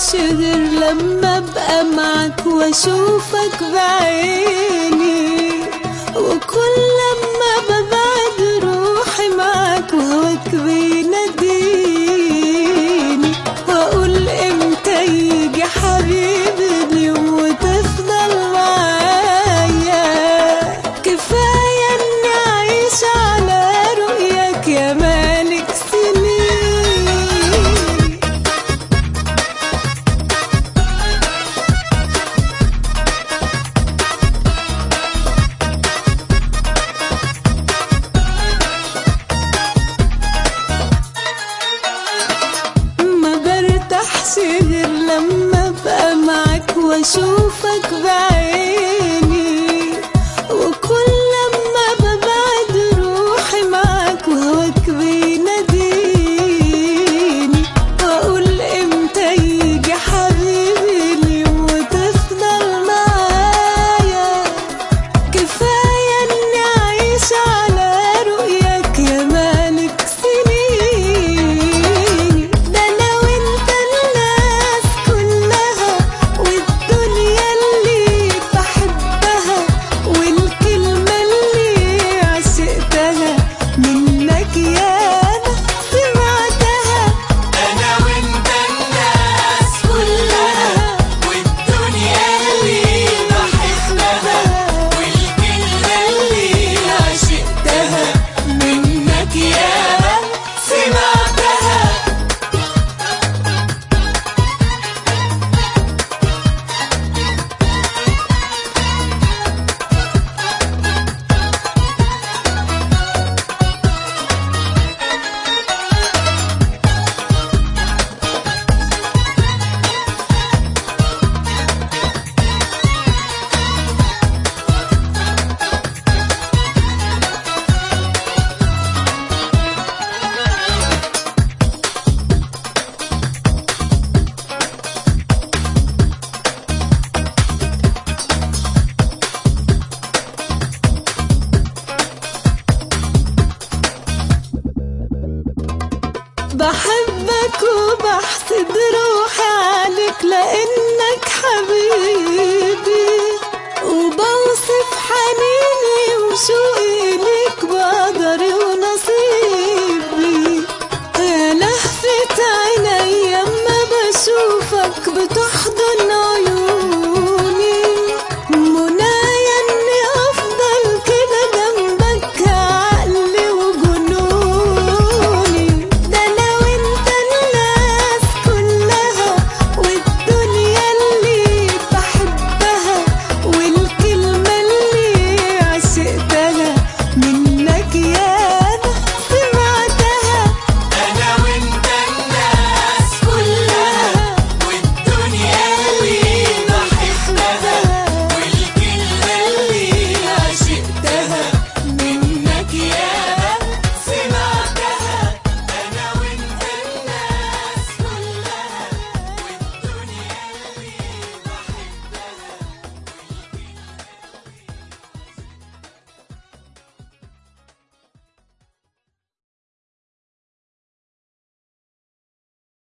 برتاحش غير لما ابقى معاك واشوفك بعيني وكل لما ببعد روحي معاك وهواك بيناديني واقول امتى يجي حبيبي اليوم وتفضل معايا كفايه اني اعيش على رؤياك يا مالك سنين ما برتاحش غير لما ابقى معاك واشوفك بعيني وكل لما ببعد روحي معاك وهواك بيناديني واقول امتى يجي حبيبي اليوم وتفضل معايا كفاية اني اعيش على رؤياك يا مالك سنين ده انا وانت الناس كلها والدنيا اللي بحبها والكلمة اللي عشقتها منك ياما سمعتها انا وانت الناس كلها والدنيا اللي بحبها والكلمة اللي عشقتها منك ياما سمعتها بحبك وبحسد روحي عليك لانك حبيبي